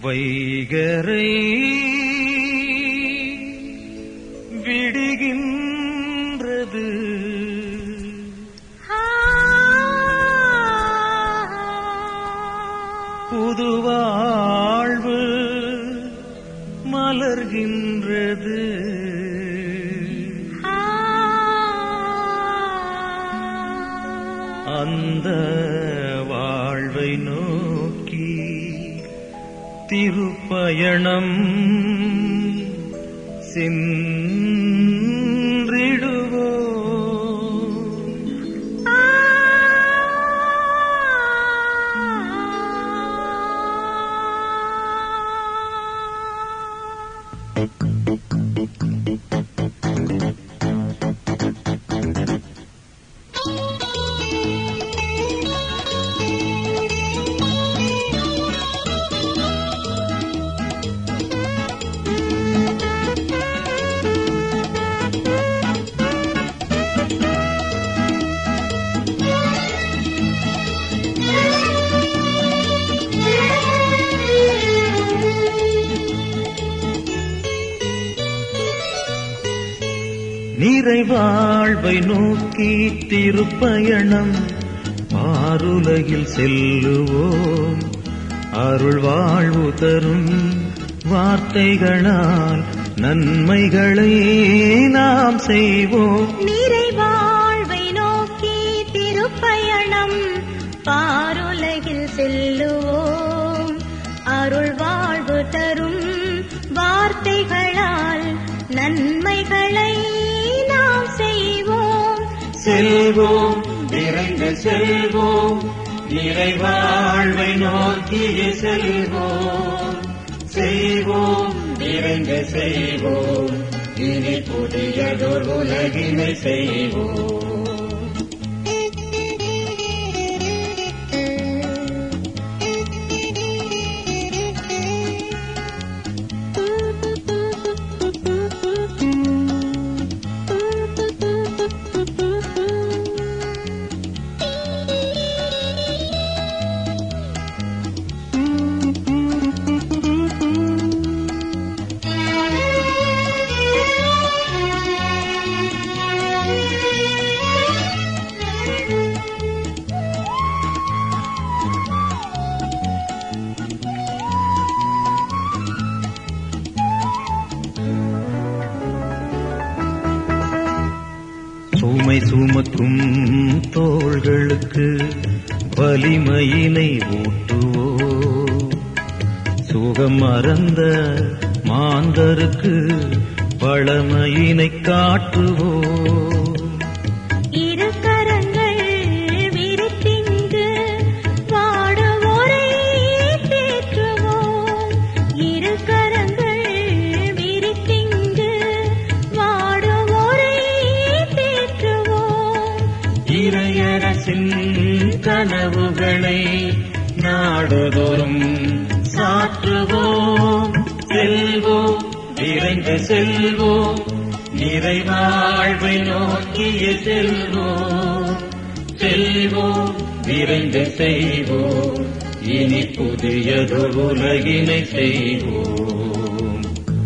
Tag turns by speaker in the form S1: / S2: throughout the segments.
S1: வைகரை விடுகின்றது புதுவாழ்வு மலர்கின்றது அந்த வாழ்வை நோக்கி திருப்பயணம் சென்றிடுவோ நிறைவாழ்வை நோக்கி திருப்பயணம் பாருலகில் செல்லுவோம் அருள் வாழ்வு தரும் வார்த்தைகளால் நன்மைகளை நாம் செய்வோம்
S2: நிறைவாழ்வை நோக்கி திருப்பயணம் பாருலகில் செல்லுவோம் அருள் வாழ்வு தரும் வார்த்தைகளால் நன்மைகளை நாம் செய்வோம்
S1: செல்வோம் விரைந்து செல்வோம் நிறைவாழ்வை நோக்கிய செல்வோம் செய்வோம் விரைந்து செய்வோம் இனி புதியதொரு உலகினை செய்வோம் சுமை சுமக்கும் தோள்களுக்கு வலிமையினை ஊட்டுவோ சுகம் மறந்த மாந்தருக்கு பழமையினை காட்டுவோ
S2: இரு கரங்கள் விரித்திங்கு பாடுவோரை தேற்றுவோம் இரு கரங்கள் விரித்திங்கு பாடுவோரை தேற்றுவோம்
S1: இறையரசின் கனவுகளை நாடுதோறும் சாற்றுவோம் செல்வோம் விரைந்து செல்வோம் நிறைவாழ்வை நோக்கிய செல்வோம் செல்வோம் விரைந்து செய்வோம் இனி புதியதொரு உலகினை செய்வோம்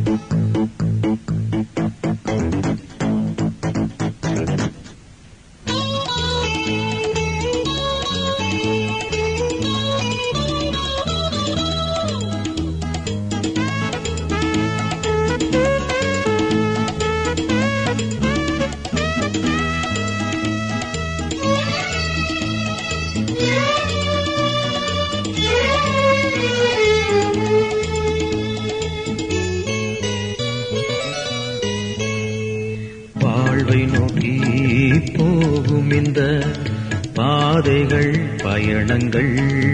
S1: வாழ்வை நோக்கி போகும் இந்த பாதைகள் பயணங்கள்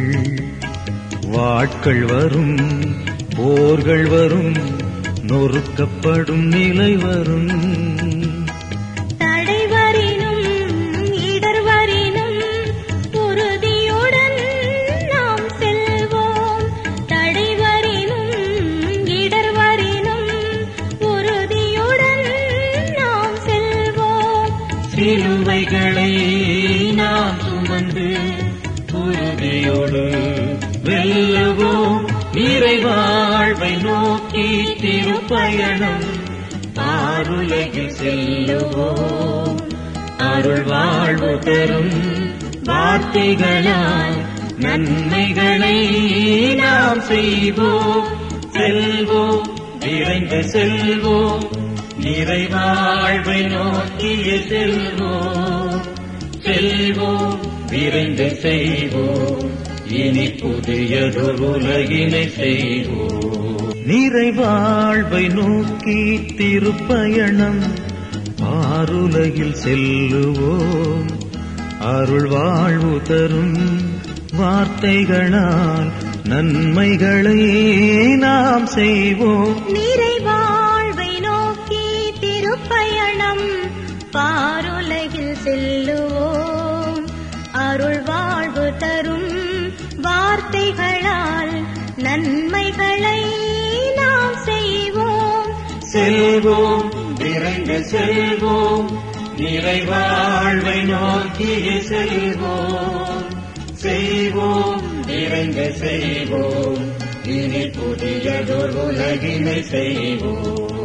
S1: வாட்கள் வரும் போர்கள் வரும் நொறுக்கப்படும் நிலை வரும்
S2: தடைவரினும் இடர்வரினும் உறுதியுடன் நாம் செல்வோம் தடைவரினும் இடர்வரினும் உறுதியுடன் நாம் செல்வோம்
S1: சிலுவைகளை நாம் சுமந்து உறுதியோடு வெல்லுவோம் நிறைவா வாழ்வை நோக்கி திருப்பயணம் ஆருலகில் செல்லுவோம் அருள் வாழ்வு தரும் வார்த்தைகளால் நன்மைகளை நாம் செய்வோம் செல்வோம் விரைந்து செல்வோம் நிறைவாழ்வை நோக்கிய செல்வோம் செல்வோம் விரைந்து செய்வோம் இனி புதியதொரு உலகினை செய்வோம் நிறைவாழ்வை நோக்கி திருப்பயணம் ஆருலகில் செல்லுவோம் அருள் வாழ்வு தரும் வார்த்தைகளால் நன்மைகளை நாம் செய்வோம்
S2: நிறைவாழ்வை நோக்கி திருப்பயணம் பாருலகில் செல்லுவோம் அருள் வாழ்வு தரும் வார்த்தைகளால் நன்மைகளை நாம் செய்வோம்
S1: செல்வோம் விரைந்து செல்வோம் நிறைவாழ்வை நோக்கிய செல்வோம் செய்வோம் விரைந்து செய்வோம் இனி புதியதொரு உலகினை செய்வோம்